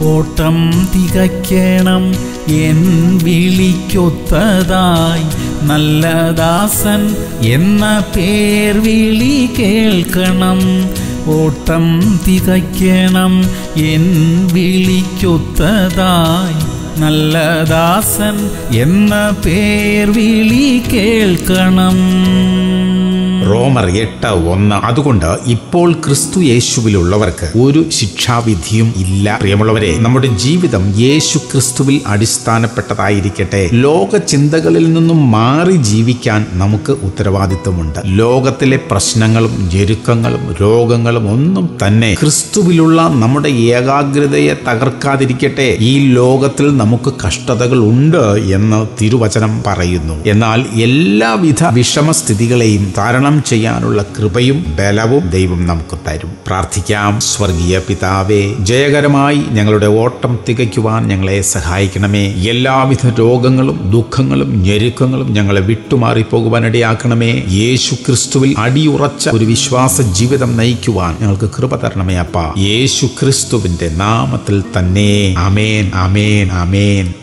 ഓട്ടം തികയ്ക്കണം എൻ വിളിക്കൊത്തതായി നല്ല ദാസൻ എന്ന പേർ വിളി കേൾക്കണം ഓട്ടം തികയ്ക്കണം എൻ വിളിക്കൊത്തതായി നല്ല ദാസൻ എന്ന പേർ വിളി കേൾക്കണം റോമർ എട്ട് ഒന്ന് അതുകൊണ്ട് ഇപ്പോൾ ക്രിസ്തു യേശുവിലുള്ളവർക്ക് ഒരു ശിക്ഷാവിധിയും ഇല്ല പ്രിയമുള്ളവരെ നമ്മുടെ ജീവിതം യേശു ക്രിസ്തുവിൽ അടിസ്ഥാനപ്പെട്ടതായിരിക്കട്ടെ ലോക ചിന്തകളിൽ നിന്നും മാറി ജീവിക്കാൻ നമുക്ക് ഉത്തരവാദിത്വമുണ്ട് ലോകത്തിലെ പ്രശ്നങ്ങളും ഞെരുക്കങ്ങളും രോഗങ്ങളും ഒന്നും തന്നെ ക്രിസ്തുവിലുള്ള നമ്മുടെ ഏകാഗ്രതയെ തകർക്കാതിരിക്കട്ടെ ഈ ലോകത്തിൽ നമുക്ക് കഷ്ടതകൾ ഉണ്ട് എന്ന് തിരുവചനം പറയുന്നു എന്നാൽ എല്ലാവിധ വിഷമസ്ഥിതികളെയും താരണം ചെയ്യാനുള്ള കൃപയും ബലവും ദൈവം നമുക്ക് തരും പ്രാർത്ഥിക്കാം സ്വർഗീയ പിതാവേ ജയകരമായി ഞങ്ങളുടെ ഓട്ടം തികയ്ക്കുവാൻ ഞങ്ങളെ സഹായിക്കണമേ എല്ലാവിധ രോഗങ്ങളും ദുഃഖങ്ങളും ഞെരുക്കങ്ങളും ഞങ്ങളെ വിട്ടുമാറിപ്പോകുവാൻ ഇടയാക്കണമേ യേശു ക്രിസ്തുവിൽ അടിയുറച്ച ഒരു വിശ്വാസ ജീവിതം നയിക്കുവാൻ ഞങ്ങൾക്ക് കൃപ തരണമേ അപ്പ യേശു ക്രിസ്തുവിന്റെ നാമത്തിൽ തന്നെ അമേൻ അമേൻ അമേൻ